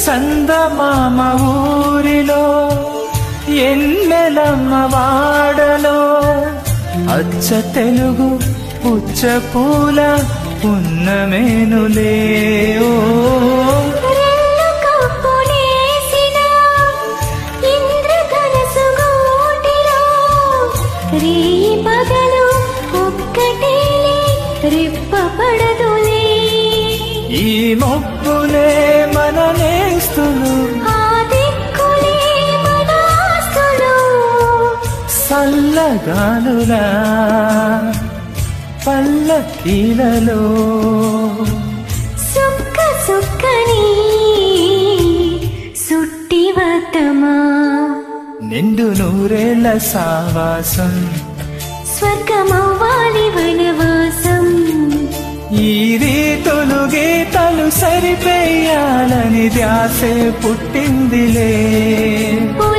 సందమామ ఊరిలో ఎన్నెలమ్మ వాడలో అచ్చ తెలుగు పుచ్చ పూల ఉన్నమేనులే ఓ రెల్లు కప్పులేసిన ఇంద్రధనసు గూటిలో రేయి పగలు ఒక్కటేలే రెప్పపడదులే ఈ మొప్పులే మన నేస్తులు ఆ దిక్కులే మన ఆస్తులు సల్లగాలులా పల్లకీలలో సుక్క సుక్కని సుట్టి వద్దమా నిండు నూరేళ్ల సావాసం స్వర్గమవ్వాలి వనవాసం ఈ రీతులు గీతలు సరిపెయ్యాలని ధ్యాసే పుట్టిందిలే ఓ